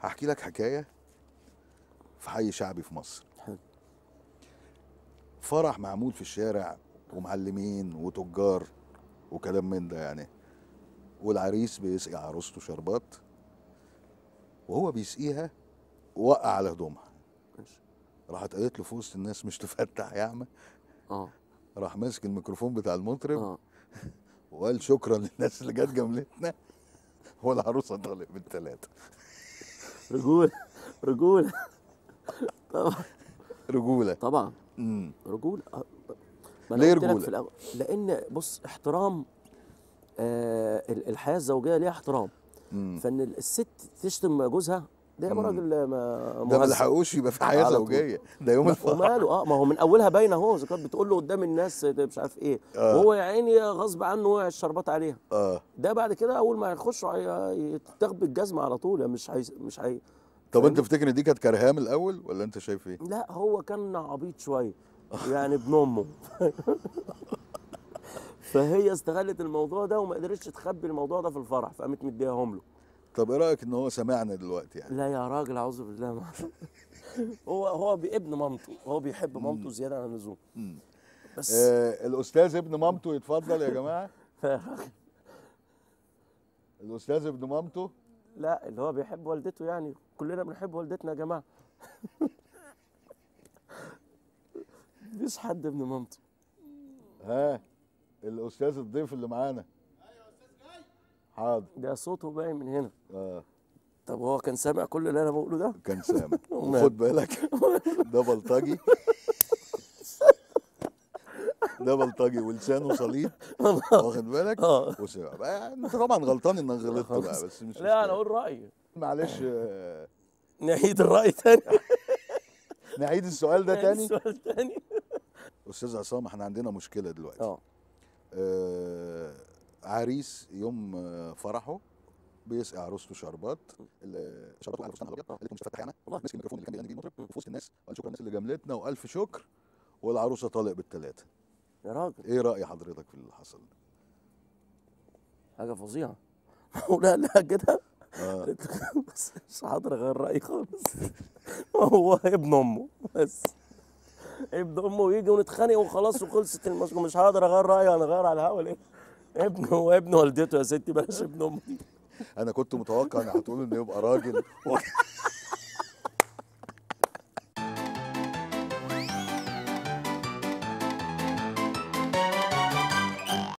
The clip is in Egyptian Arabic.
هحكي لك حكايه في حي شعبي في مصر حلو. فرح معمول في الشارع ومعلمين وتجار وكلام من ده يعني والعريس بيسقي عروسته شربات وهو بيسقيها وقع على هدومها ماشي راحت قالت له في وسط الناس مش تفتح يا عم اه راح ماسك الميكروفون بتاع المطرب اه وقال شكرا للناس اللي جت جملتنا والعروسه طالق بالثلاثه رجوله رجوله طبعا رجوله طبعا امم رجوله آه، ما ليه أنا قلت لك رجولة؟ في الأول لان بص احترام آه ال- الحياه الزوجيه ليها احترام امم فان الست تشتم جوزها ده يبقى مم. راجل ما ده ما مهذب. لحقوش يبقى في حياه على طول. زوجيه ده يوم الفرح وماله اه ما هو من اولها باينه اهو اذا كانت بتقول له قدام الناس ده مش عارف ايه آه. وهو يا عيني غصب عنه وقع الشربات عليها اه ده بعد كده اول ما يخشوا هي- يتاخد بالجزمه على طول يعني مش هي مش هي طب انت فاهمني؟ تفتكر ان دي كانت كرهاه من الاول ولا انت شايف ايه؟ لا هو كان عبيط شويه يعني ابن امه فهي استغلت الموضوع ده وما قدرتش تخبي الموضوع ده في الفرح فقامت مديهم له طب ايه رايك ان هو سمعنا دلوقتي يعني؟ لا يا راجل اعوذ بالله ما هو هو ابن مامته هو بيحب مامته زياده عن اللزوم مم. بس آه الاستاذ ابن مامته يتفضل يا جماعه يا راجل الاستاذ ابن مامته لا اللي هو بيحب والدته يعني كلنا بنحب والدتنا يا جماعه مفيش حد ابن مامته ها الاستاذ الضيف اللي معانا حاضر ده صوته باين من هنا اه طب هو كان سامع كل اللي انا بقوله ده كان سامع ومال. وخد بالك ده بلطجي ده بلطجي ولسانه صليب واخد بالك اه وسمع بقى انت طبعا غلطان انك غلطت بقى بس مش لا انا مشكلة. اقول رايي معلش آه، نعيد الراي تاني نعيد السؤال ده تاني السؤال تاني استاذ عصام احنا عندنا مشكله دلوقتي اه آه عريس يوم آه، فرحه بيسقي عروسته شربات ال- شربات وقع على فستان الابيض قالت له مش هفتح انا والله. مسك الميكروفون اللي كان بيغني بيه المطرب في وسط الناس وقال شكرا للناس اللي جاملتنا والف شكر والعروسه طالق بالثلاثه يا راجل ايه راي حضرتك في اللي حصل حاجه فظيعه لا لا كده آه. قلت له بس مش هقدر اغير رايي خالص هو ابن امه بس ابن امه ويجي ونتخانق وخلاص وخلصت المشكله مش هقدر اغير رايي انا اغير على الهوا ليه ابنه وابن والدته يا ستي بلاش ابن امه دي انا كنت متوقع ان هتقول انه يبقى راجل و-